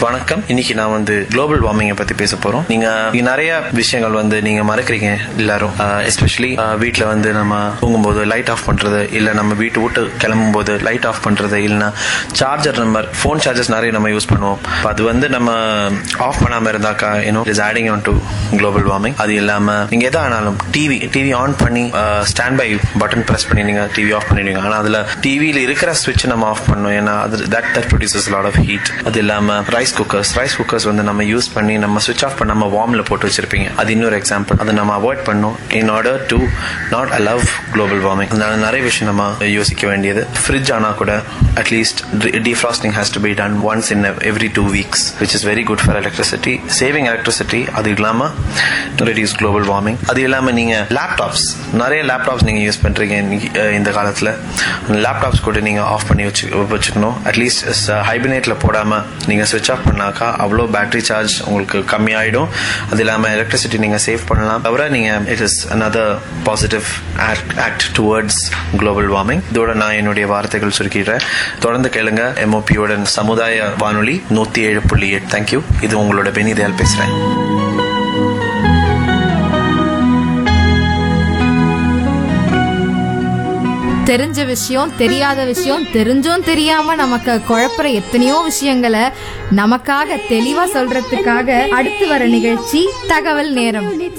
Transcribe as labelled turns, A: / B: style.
A: வணக்கம் இன்னைக்கு நான் வந்து குளோபல் வார்மிங்கை பத்தி பேச போறோம் நீங்க நீங்க நிறைய விஷயங்கள் வந்து நீங்க மறக்கிறீங்க எல்லாரும் எஸ்பெஷலி வீட்ல வந்து நம்ம தூங்கும்போது லைட் ஆஃப் பண்றது இல்ல நம்ம வீட்டு விட்டு கிளம்பும் போது லைட் ஆஃப் பண்றது இல்லைன்னா சார்ஜர் நம்பர் ஃபோன் சார்ஜர்ஸ் நிறைய நம்ம யூஸ் பண்ணுவோம் அப்ப அது வந்து நம்ம ஆஃப் பண்ணாம இருந்தாக்கா you know is adding on to global warming அது இல்லாம நீங்க எதா ஆனாலும் டிவி டிவி ஆன் பண்ணி ஸ்டாண்ட் பை பட்டன் பிரஸ் பண்ணி நீங்க டிவி ஆஃப் பண்ணிடுவீங்க ஆனா அதுல டிவியில இருக்கிற ஸ்விட்ச் நம்ம ஆஃப் பண்ணணும் ஏன்னா அது that that produces lot of heat அது இல்லாம ரைஸ் குக்கர்ஸ் ரைஸ் குக்கர்ஸ் வந்து நம்ம யூஸ் பண்ணி நம்ம ஸ்விட்ச் ஆஃப் பண்ணாம வார்ம்ல போட்டு வச்சிருப்பீங்க அது இன்னொரு எக்ஸாம்பிள் அதை நம்ம அவாய்ட் பண்ணணும் in order to not allow global warming அதனால நிறைய விஷயம் நம்ம யோசிக்க வேண்டியது ஃப்ரிட்ஜ் ஆனா கூட at least defrosting has to be done once in every two weeks which is very good for electricity saving electricity அது இல்லாம reduce global warming அது இல்லாம நீங்க லேப்டாப்ஸ் நிறைய லேப்டாப்ஸ் நீங்க யூஸ் பண்றீங்க இன்னைக்கு, அஹ், இந்த காலத்துல லேப்டாப்ஸ் கூட நீங்க ஆஃப் பண்ணி வச்சு வச்சுக்கணும் அட்லீஸ்ட் ஹைபினேட்ல போடாம நீங்க ஸ்விட்ச் ஆஃப் பண்ணாக்கா அவ்வளோ பேட்டரி சார்ஜ் உங்களுக்கு கம்மியாயிடும் அது இல்லாம எலக்ட்ரிசிட்டி நீங்க சேவ் பண்ணலாம் தவிர நீங்க it is another positive act towards global warming இதோட நான் என்னுடைய வார்த்தைகள் சுருக்கிடுறேன் தொடர்ந்து கேளுங்க எம்ஓபியுடன் சமுதாய வானொலி நூத்தி ஏழு புள்ளி எட்டு தேங்க்யூ இது உங்களோட பெனிதயால் பேசுறேன்
B: தெரிஞ்ச விஷயம் தெரியாத விஷயம் தெரிஞ்சும் தெரியாம நமக்கு குழப்புற எத்தனையோ விஷயங்களை நமக்காக தெளிவா சொல்றதுக்காக அடுத்து வர நிகழ்ச்சி தகவல் நேரம்